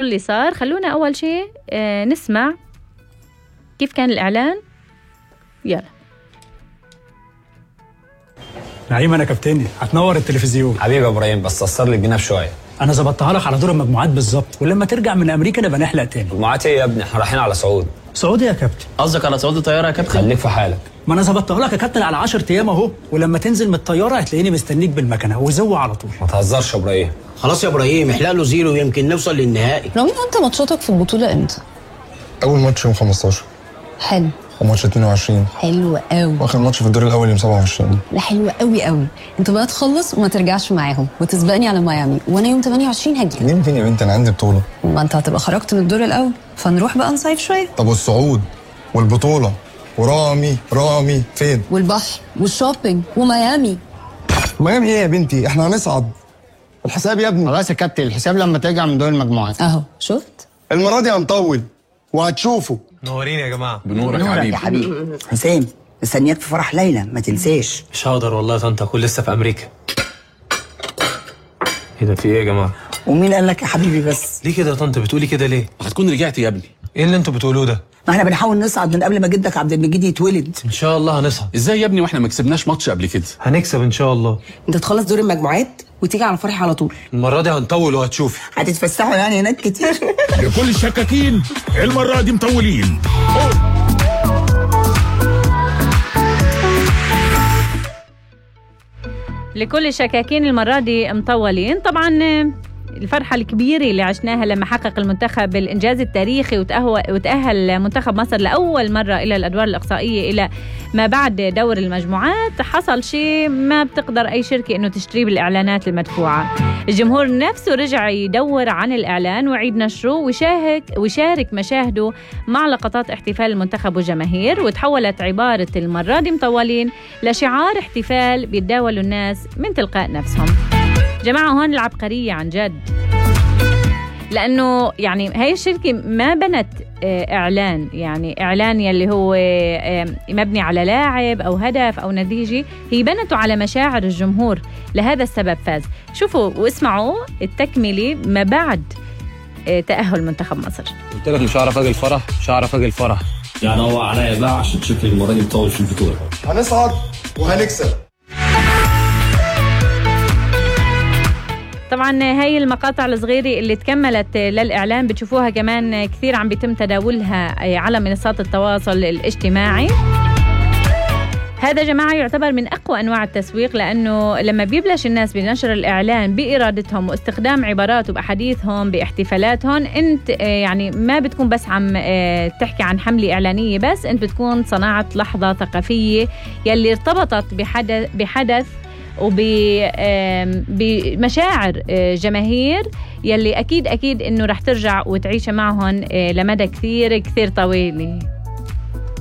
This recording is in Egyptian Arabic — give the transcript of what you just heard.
اللي صار خلونا أول شيء آه نسمع كيف كان الإعلان يلا نعيم انا كابتني هتنور التلفزيون حبيبي يا ابراهيم بس قصر لي الجناب شويه انا ظبطتها لك على دور المجموعات بالظبط ولما ترجع من امريكا نبقى نحلق تاني مجموعات ايه يا ابني احنا رايحين على سعود سعودي يا كابتن قصدك على سعودي طياره يا كابتن خليك في حالك ما انا ظبطتها لك يا كابتن على 10 ايام اهو ولما تنزل من الطياره هتلاقيني مستنيك بالمكنه وزو على طول ما تهزرش يا ابراهيم خلاص يا ابراهيم احلق له زيرو يمكن نوصل للنهائي رامي انت ماتشاتك في البطوله امتى اول ماتش يوم 15 حلو وماتش 22 حلو قوي واخر ماتش في الدور الاول يوم 27 لا حلو قوي قوي انت بقى تخلص وما ترجعش معاهم وتسبقني على ميامي وانا يوم 28 هجي نيم فين يا بنت انا عندي بطوله ما انت هتبقى خرجت من الدور الاول فنروح بقى نصيف شويه طب والصعود والبطوله ورامي رامي فين والبحر والشوبينج وميامي ميامي ايه يا بنتي احنا هنصعد الحساب يا ابني خلاص يا كابتن الحساب لما ترجع من دور المجموعات اهو شفت المره دي هنطول وهتشوفوا منورين يا جماعه بنورك يا حبيبي حبيبي حسام مستنياك في فرح ليلى ما تنساش مش هقدر والله يا طنط اكون لسه في امريكا ايه ده في ايه يا جماعه ومين قال لك يا حبيبي بس ليه كده يا طنط بتقولي كده ليه هتكون رجعت يا ابني ايه اللي انتوا بتقولوه ده ما احنا بنحاول نصعد من قبل ما جدك عبد المجيد يتولد ان شاء الله هنصعد ازاي يا ابني واحنا ما كسبناش ماتش قبل كده هنكسب ان شاء الله انت تخلص دور المجموعات وتيجي على فرح على طول المره دي هنطول وهتشوفي هتتفسحوا يعني هناك كتير لكل الشكاكين المرة دي مطولين لكل الشكاكين المرة دي مطولين طبعا آه، الفرحة الكبيرة اللي عشناها لما حقق المنتخب الإنجاز التاريخي وتأهو- وتأهل منتخب مصر لأول مرة إلى الأدوار الإقصائية إلى ما بعد دور المجموعات حصل شيء ما بتقدر أي شركة إنه تشتريه بالإعلانات المدفوعة الجمهور نفسه رجع يدور عن الإعلان ويعيد نشره ويشارك ويشارك مشاهده مع لقطات احتفال المنتخب والجماهير وتحولت عبارة المرة دي مطولين لشعار احتفال بيتداولوا الناس من تلقاء نفسهم جماعة هون العبقرية عن جد لأنه يعني هاي الشركة ما بنت آه، إعلان يعني إعلان يلي هو آه، مبني على لاعب أو هدف أو نتيجة هي بنته على مشاعر الجمهور لهذا السبب فاز شوفوا واسمعوا التكملة ما بعد آه، تأهل منتخب مصر قلت لك مش هعرف اجي الفرح مش هعرف اجي الفرح يعني هو عليا بقى عشان شكلي المره دي مطول في البطوله هنصعد وهنكسب طبعا هاي المقاطع الصغيرة اللي تكملت للإعلان بتشوفوها كمان كثير عم بيتم تداولها على منصات التواصل الاجتماعي هذا جماعة يعتبر من أقوى أنواع التسويق لأنه لما بيبلش الناس بنشر الإعلان بإرادتهم واستخدام عبارات وبأحاديثهم باحتفالاتهم أنت آه، يعني ما بتكون بس عم آه، تحكي عن حملة إعلانية بس أنت بتكون صنعت لحظة ثقافية يلي ارتبطت بحدث, بحدث وبمشاعر جماهير يلي أكيد أكيد إنه رح ترجع وتعيش معهم آه، لمدى كثير كثير طويل